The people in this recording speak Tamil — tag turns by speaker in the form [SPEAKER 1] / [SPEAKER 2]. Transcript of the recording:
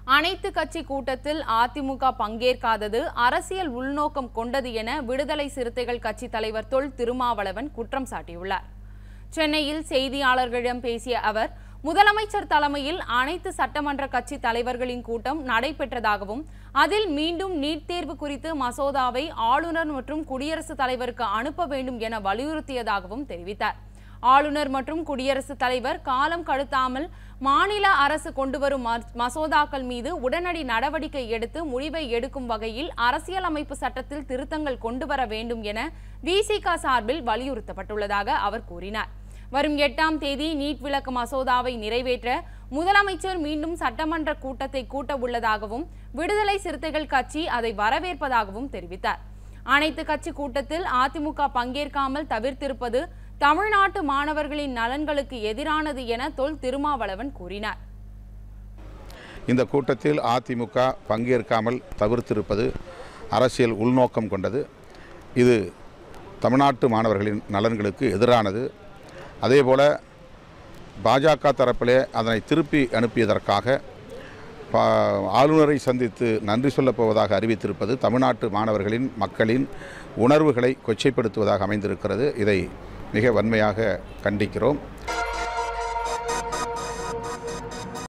[SPEAKER 1] அனைத்து கட்சி கூட்டத்தில் அதிமுக பங்கேற்காதது அரசியல் உள்நோக்கம் கொண்டது என விடுதலை சிறுத்தைகள் கட்சி தலைவர் தொல் திருமாவளவன் குற்றம் சாட்டியுள்ளார் சென்னையில் செய்தியாளர்களிடம் பேசிய அவர் முதலமைச்சர் தலைமையில் அனைத்து சட்டமன்ற கட்சி தலைவர்களின் கூட்டம் நடைபெற்றதாகவும் அதில் மீண்டும் நீட் தேர்வு குறித்து மசோதாவை ஆளுநர் மற்றும் குடியரசுத் தலைவருக்கு அனுப்ப வேண்டும் என வலியுறுத்தியதாகவும் தெரிவித்தார் ஆளுநர் மற்றும் குடியரசுத் தலைவர் காலம் கடத்தாமல் மாநில அரசு கொண்டுவரும் ம- மசோதாக்கள் மீது உடனடி நடவடிக்கை எடுத்து முடிவை எடுக்கும் வகையில் அரசியலமைப்பு சட்டத்தில் திருத்தங்கள் கொண்டு வர வேண்டும் என விசிக சார்பில் வலியுறுத்தப்பட்டுள்ளதாக அவர் கூறினார் வரும் எட்டாம் தேதி நீட் விளக்கு மசோதாவை நிறைவேற்ற முதலமைச்சர் மீண்டும் சட்டமன்ற கூட்டத்தை கூட்ட உள்ளதாகவும் விடுதலை சிறுத்தைகள் கட்சி அதை வரவேற்பதாகவும் தெரிவித்தார் அனைத்து கட்சி கூட்டத்தில் அதிமுக பங்கேற்காமல் தவிர்த்திருப்பது தமிழ்நாட்டு மாணவர்களின் நலன்களுக்கு எதிரானது என தொல் திருமாவளவன் கூறினார்
[SPEAKER 2] இந்த கூட்டத்தில் அதிமுக பங்கேற்காமல் தவிர்த்திருப்பது அரசியல் உள்நோக்கம் கொண்டது இது தமிழ்நாட்டு மாணவர்களின் நலன்களுக்கு எதிரானது அதேபோல பாஜக தரப்பிலே அதனை திருப்பி அனுப்பியதற்காக பா- ஆளுநரை சந்தித்து நன்றி சொல்லப் போவதாக அறிவித்திருப்பது தமிழ்நாட்டு மாணவர்களின் மக்களின் உணர்வுகளை கொச்சைப்படுத்துவதாக அமைந்திருக்கிறது இதை மிக வன்மையாக கண்டிக்கிறோம்